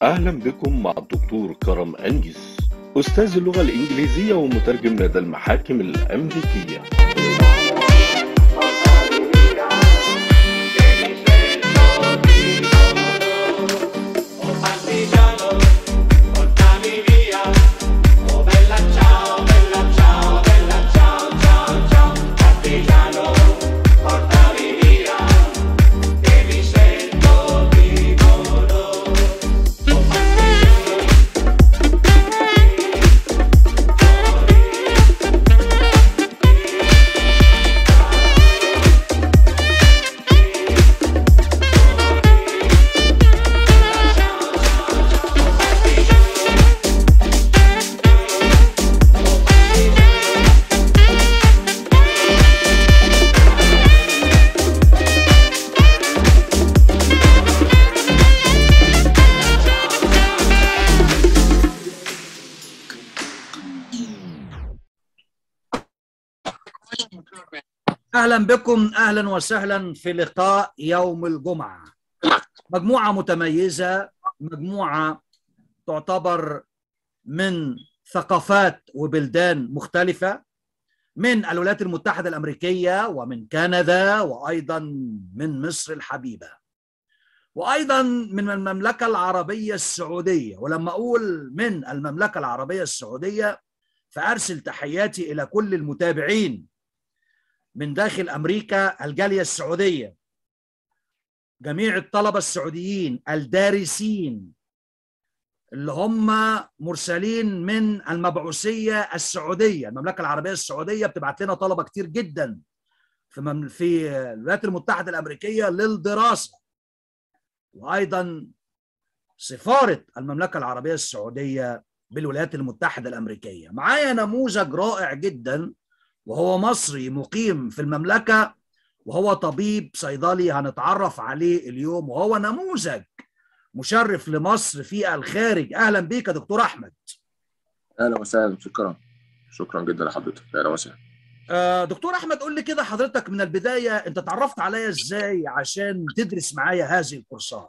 أهلا بكم مع الدكتور كرم أنجز أستاذ اللغة الإنجليزية ومترجم لدى المحاكم الأمريكية Oh partigiano, portami via. Oh bella ciao, bella ciao, bella ciao, ciao, ciao. Partigiano, portami via. Che mi sento di volo. Oh partigiano, اهلا بكم اهلا وسهلا في لقاء يوم الجمعه مجموعه متميزه مجموعه تعتبر من ثقافات وبلدان مختلفه من الولايات المتحده الامريكيه ومن كندا وايضا من مصر الحبيبه وايضا من المملكه العربيه السعوديه ولما اقول من المملكه العربيه السعوديه فارسل تحياتي الى كل المتابعين من داخل امريكا الجاليه السعوديه جميع الطلبه السعوديين الدارسين اللي هم مرسلين من المبعوثيه السعوديه المملكه العربيه السعوديه بتبعت لنا طلبه كتير جدا في مم- في الولايات المتحده الامريكيه للدراسه وايضا سفاره المملكه العربيه السعوديه بالولايات المتحده الامريكيه معايا نموذج رائع جدا وهو مصري مقيم في المملكة وهو طبيب صيدلي هنتعرف عليه اليوم وهو نموذج مشرف لمصر في الخارج أهلا بيك يا دكتور أحمد اهلا وسهلا شكرا شكرا جدا لحضرتك اهلا وسهلا آه، دكتور أحمد قول لي كده حضرتك من البداية أنت تعرفت عليا إزاي عشان تدرس معايا هذه الكورسات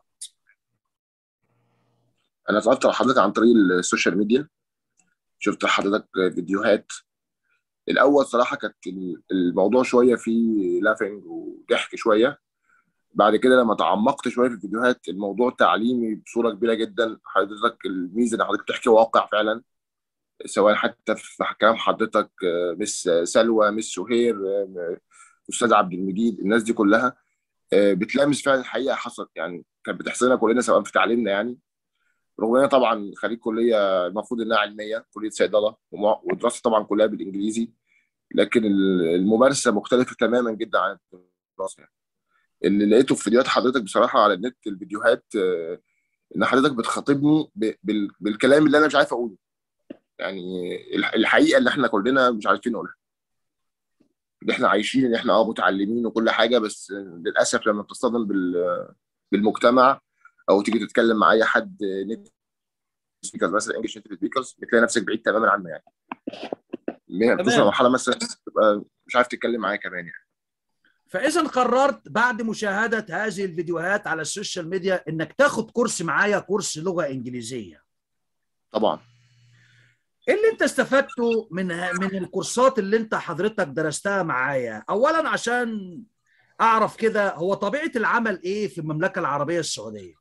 انا اتعرفت على حضرتك عن طريق السوشيال ميديا شفت حضرتك فيديوهات الاول صراحه كانت الموضوع شويه فيه لافنج وضحك شويه بعد كده لما تعمقت شويه في الفيديوهات الموضوع تعليمي بصوره كبيره جدا حضرتك الميزه ان حضرتك بتحكي واقع فعلا سواء حتى في كلام حضرتك آه، مس سلوى مس سهير آه، استاذ عبد المجيد الناس دي كلها آه، بتلامس فعلا الحقيقه حصلت يعني كانت بتحصل لنا كلنا سواء في تعليمنا يعني رغم ان انا طبعا خريج كليه المفروض انها علميه كليه صيدله ومع- ودراستي طبعا كلها بالانجليزي لكن ال- الممارسه مختلفه تماما جدا عن الدراسه يعني. اللي لقيته في فيديوهات حضرتك بصراحه على النت الفيديوهات آه، ان حضرتك بتخاطبني ب- بال- بالكلام اللي انا مش عارف اقوله يعني الح- الحقيقه اللي احنا كلنا مش عارفين نقولها اللي احنا عايشين ان احنا اه متعلمين وكل حاجه بس للاسف لما بتصطدم بال- بالمجتمع او تيجي تتكلم مع اي حد نيتف سبيكرز مثلا انجلش نيتف سبيكرز بتلاقي نفسك بعيد تماما عنه يعني من- بتوصل تمام. لمرحله مثلا تبقى مش عارف تتكلم معاه كمان يعني فإذا قررت بعد مشاهدة هذه الفيديوهات على السوشيال ميديا إنك تاخد كورس معايا كورس لغة إنجليزية طبعا ايه اللي انت استفدته من من الكورسات اللي انت حضرتك درستها معايا اولا عشان اعرف كده هو طبيعه العمل ايه في المملكه العربيه السعوديه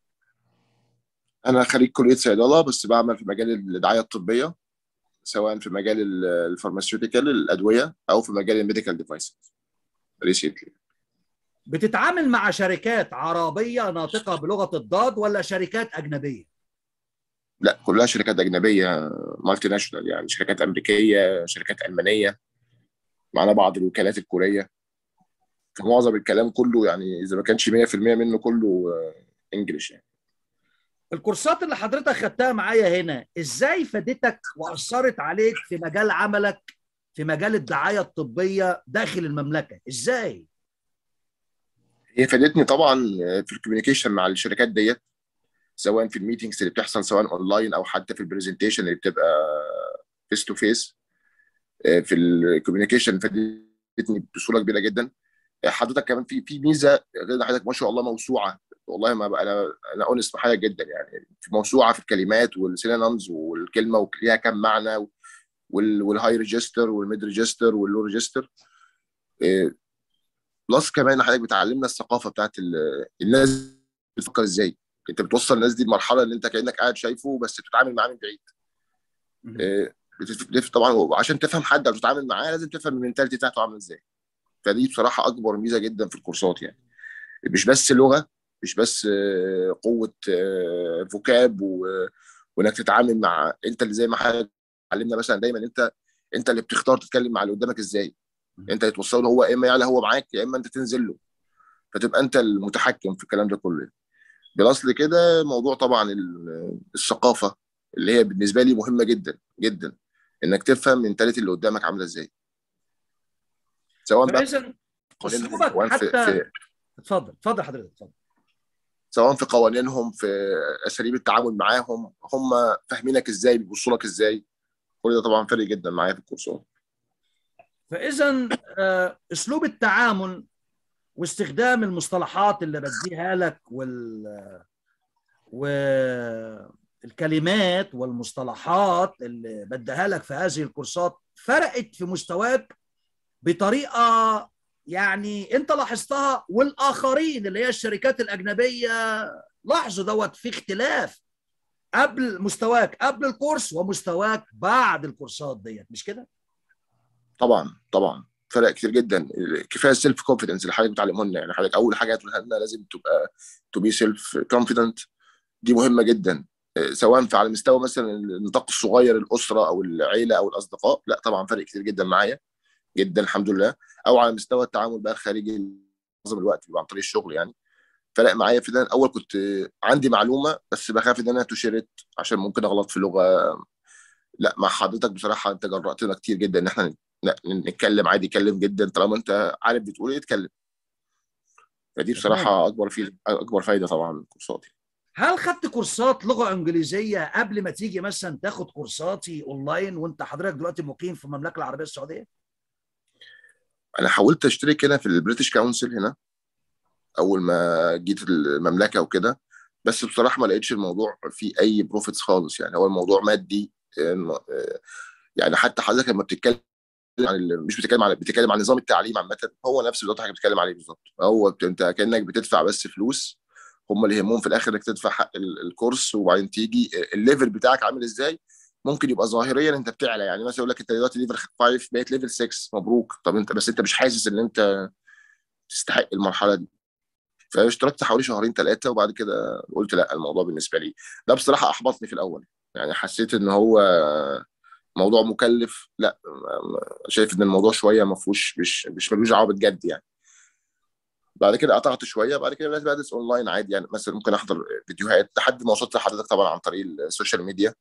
انا خريج كليه صيدله بس بعمل في مجال الدعايه الطبيه سواء في مجال ال- الفارماسيوتيكال الادويه او في مجال الميديكال ديفايسز ريسيتلي بتتعامل مع شركات عربيه ناطقه بلغه الضاد ولا شركات اجنبيه لا كلها شركات اجنبيه مالتي ناشونال يعني شركات امريكيه شركات المانيه معانا بعض الوكالات الكوريه فمعظم الكلام كله يعني اذا ما كانش 100% منه كله انجلش يعني الكورسات اللي حضرتك خدتها معايا هنا ازاي فادتك واثرت عليك في مجال عملك في مجال الدعايه الطبيه داخل المملكه ازاي هي فادتني طبعا في الكوميونيكيشن مع الشركات ديت سواء في الميتنجز اللي بتحصل سواء اونلاين او حتى في البرزنتيشن اللي بتبقى فيس تو فيس في الكوميونيكيشن فادتني بصوره كبيره جدا حضرتك كمان في في ميزه غير إن حضرتك ما شاء الله موسوعه والله ما بقى انا انا اونست معاك جدا يعني في موسوعه في الكلمات والسينونيمز والكلمه وليها كم معنى وال- والهاي ريجستر والميد ريجستر واللو ريجستر إيه، بلس كمان حضرتك بتعلمنا الثقافه بتاعت ال- الناس بتفكر ازاي انت بتوصل الناس دي لمرحله اللي انت كانك قاعد شايفه بس بتتعامل معاه من بعيد مهم. إيه، بتف- بتف- طبعا عشان تفهم حد او تتعامل معاه لازم تفهم المنتاليتي بتاعته عامله ازاي فدي بصراحه اكبر ميزه جدا في الكورسات يعني مش بس لغه مش بس آه، قوه آه، فوكاب و- وانك تتعامل مع انت اللي زي ما حضرتك علمنا مثلا دايما انت انت اللي بتختار تتكلم مع اللي قدامك ازاي انت اللي توصله هو يا اما يعلى هو معاك يا اما انت تنزل له فتبقى انت المتحكم في الكلام ده كله بالاصل كده موضوع طبعا ال- الثقافه اللي هي بالنسبه لي مهمه جدا جدا انك تفهم منتاليتي اللي قدامك عامله ازاي سواء بقى فاذا قوانينهم اسلوبك سواء في, حتى في اتفضل اتفضل حضرتك اتفضل سواء في قوانينهم في اساليب التعامل معاهم هم فاهمينك ازاي بيبصوا لك ازاي كل ده طبعا فرق جدا معايا في الكورسات فاذا آه، اسلوب التعامل واستخدام المصطلحات اللي بديها لك وال والكلمات والمصطلحات اللي بديها لك في هذه الكورسات فرقت في مستواك بطريقه يعني انت لاحظتها والاخرين اللي هي الشركات الاجنبيه لاحظوا دوت في اختلاف قبل مستواك قبل الكورس ومستواك بعد الكورسات ديت مش كده؟ طبعا طبعا فرق كتير جدا كفايه السيلف كونفيدنس اللي حضرتك بتعلمه لنا يعني حضرتك اول حاجه هتقولها لنا لازم تبقى تو بي سيلف كونفيدنت دي مهمه جدا إيه، سواء في على مستوى مثلا النطاق الصغير الاسره او العيله او الاصدقاء لا طبعا فرق كتير جدا معايا جدا الحمد لله او على مستوى التعامل بقى الخارجي معظم الوقت بيبقى عن طريق الشغل يعني فرق معايا في ده الاول كنت عندي معلومه بس بخاف ان انا تشيرت عشان ممكن اغلط في لغه لا مع حضرتك بصراحه انت جرأتنا كتير جدا ان احنا ن- نتكلم عادي اتكلم جدا طالما انت عارف بتقول ايه اتكلم فدي بصراحه اكبر في اكبر فايده طبعا من الكورسات هل خدت كورسات لغه انجليزيه قبل ما تيجي مثلا تاخد كورساتي اونلاين وانت حضرتك دلوقتي مقيم في المملكه العربيه السعوديه؟ انا حاولت اشترك هنا في البريتش كونسل هنا اول ما جيت المملكه وكده بس بصراحه ما لقيتش الموضوع فيه اي بروفيتس خالص يعني هو الموضوع مادي آه، آه، يعني حتى حضرتك لما بتتكلم عن ال- مش بتتكلم عن بتتكلم عن نظام التعليم عامه هو نفس بالظبط حاجه بتتكلم عليه بالظبط هو بت- انت كانك بتدفع بس فلوس هم اللي يهمهم في الاخر انك تدفع حق ال- الكورس وبعدين تيجي الليفل بتاعك عامل ازاي ممكن يبقى ظاهريا انت بتعلى يعني مثلا يقول لك انت دلوقتي ليفل 5 بقيت ليفل 6 مبروك طب انت بس انت مش حاسس ان انت تستحق المرحله دي فاشتركت حوالي شهرين ثلاثه وبعد كده قلت لا الموضوع بالنسبه لي ده بصراحه احبطني في الاول يعني حسيت ان هو موضوع مكلف لا شايف ان الموضوع شويه ما فيهوش مش مش ملوش دعوه بجد يعني بعد كده قطعت شويه بعد كده بدات بدرس اونلاين عادي يعني مثلا ممكن احضر فيديوهات لحد ما وصلت لحضرتك طبعا عن طريق السوشيال ميديا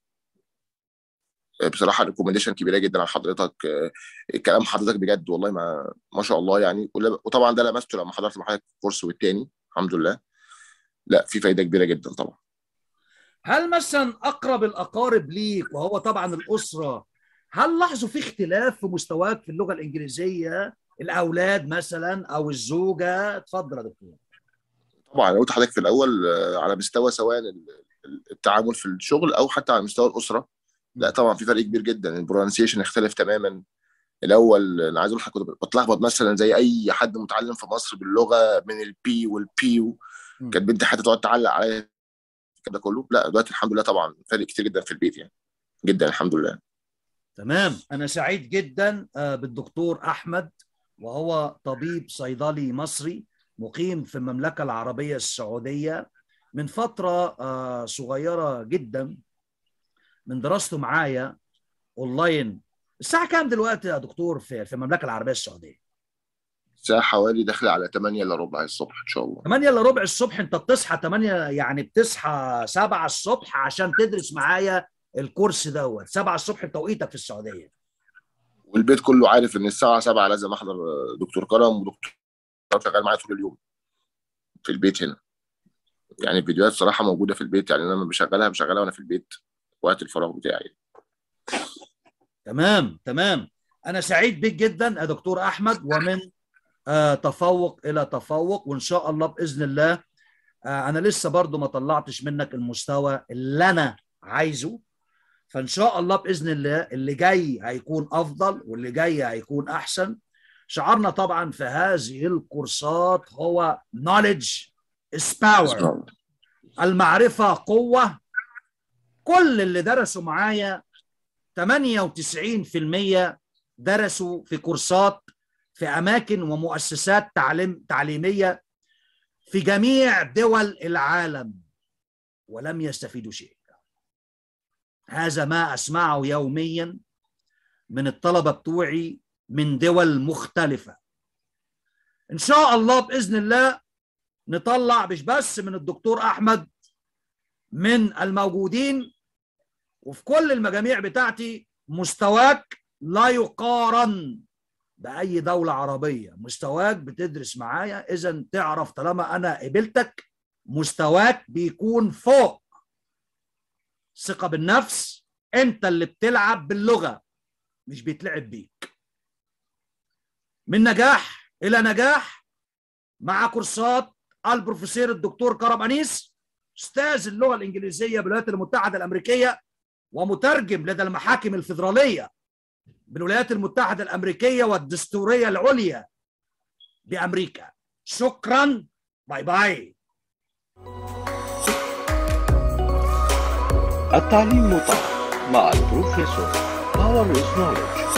بصراحه ريكومنديشن كبيره جدا عن حضرتك كلام حضرتك بجد والله ما ما شاء الله يعني وطبعا ده لمسته لما حضرت مع حضرتك الكورس والتاني الحمد لله لا في فايده كبيره جدا طبعا هل مثلا اقرب الاقارب ليك وهو طبعا الاسره هل لاحظوا في اختلاف في مستواك في اللغه الانجليزيه الاولاد مثلا او الزوجه اتفضل يا دكتور طبعا انا قلت لحضرتك في الاول آه، على مستوى سواء ال- ال- التعامل في الشغل او حتى على مستوى الاسره لا طبعا في فرق كبير جدا البرونسيشن اختلف تماما الاول انا عايز اقول لحضرتك كنت بتلخبط مثلا زي اي حد متعلم في مصر باللغه من البي والبي مم. كانت بنتي حتى تقعد تعلق عليا الكلام ده كله لا دلوقتي الحمد لله طبعا فرق كتير جدا في البيت يعني جدا الحمد لله تمام انا سعيد جدا آه، بالدكتور احمد وهو طبيب صيدلي مصري مقيم في المملكه العربيه السعوديه من فتره آه، صغيره جدا من دراسته معايا اونلاين الساعه كام دلوقتي يا دكتور في في المملكه العربيه السعوديه الساعه حوالي داخله على 8 الا ربع الصبح ان شاء الله 8 الا ربع الصبح انت بتصحى 8 يعني بتصحى 7 الصبح عشان تدرس معايا الكورس دوت 7 الصبح توقيتك في السعوديه والبيت كله عارف ان الساعه 7 لازم احضر دكتور كرم ودكتور كرم شغال معايا طول اليوم في البيت هنا يعني الفيديوهات صراحه موجوده في البيت يعني انا لما بشغلها بشغلها وانا في البيت وقت الفراغ بتاعي تمام تمام انا سعيد بيك جدا يا دكتور احمد ومن آه تفوق الى تفوق وان شاء الله باذن الله آه، انا لسه برضو ما طلعتش منك المستوى اللي انا عايزه فان شاء الله باذن الله اللي جاي هيكون افضل واللي جاي هيكون احسن شعارنا طبعا في هذه الكورسات هو knowledge is power المعرفة قوة كل اللي درسوا معايا 98% درسوا في كورسات في أماكن ومؤسسات تعليم تعليمية في جميع دول العالم ولم يستفيدوا شيء هذا ما أسمعه يوميا من الطلبة بتوعي من دول مختلفة إن شاء الله بإذن الله نطلع مش بس من الدكتور أحمد من الموجودين وفي كل المجاميع بتاعتي مستواك لا يقارن بأي دولة عربية مستواك بتدرس معايا إذا تعرف طالما أنا قبلتك مستواك بيكون فوق ثقة بالنفس أنت اللي بتلعب باللغة مش بيتلعب بيك من نجاح إلى نجاح مع كورسات البروفيسور الدكتور كرم أنيس أستاذ اللغة الإنجليزية بالولايات المتحدة الأمريكية ومترجم لدى المحاكم الفيدرالية بالولايات المتحدة الأمريكية والدستورية العليا بأمريكا شكرا باي باي التعليم متعة مع البروفيسور باور is knowledge